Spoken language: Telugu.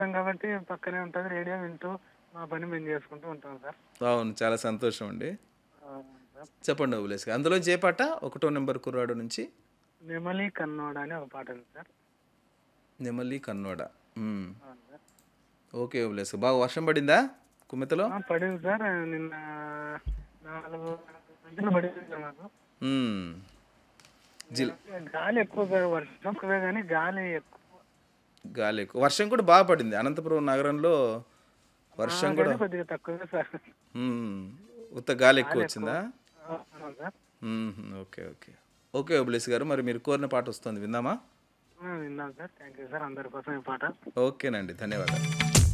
ఉంటాం కాబట్టి పక్కనే ఉంటుంది రేడియో వింటూ మా పని మేము చేసుకుంటూ ఉంటాం సార్ అవును చాలా సంతోషం అండి అవును సార్ చెప్పండి ఓబులేస్ గారు అందులో ఏ పాట ఒకటో నెంబర్ కుర్రాడు నుంచి నెమలి కన్నోడ అని ఒక పాట ఉంది సార్ నెమలి కన్నోడ మ్మ్. అవును సార్ ఓకే ఓబులేస్ బాగా వర్షం పడిందా కుమ్మెతలో ఆ, పడింది సార్ నిన్న నాలుగు గంటలు పడింది సార్ మాకు మ్మ్. జిల్ గాలి ఎక్కువ సార్ వర్షం ఎక్కువే కానీ గాలి ఎక్కువ గాలి ఎక్కువ వర్షం కూడా బాగా పడింది అనంతపురం నగరంలో వర్షం కూడా కానీ కొద్దిగా తక్కువే సార్ మ్మ్. ఉత్త గాలి ఎక్కువ వచ్చిందా అవును సార్ మ్మ్. Okay okay okay Obulesu garu మరి మీరు కోరిన పాట వస్తుంది విందామా ఆ, విన్నాం సార్ థ్యాంక్ యూ సార్ అందరి కోసం ఈ పాట ఓకేనండి ధన్యవాదాలు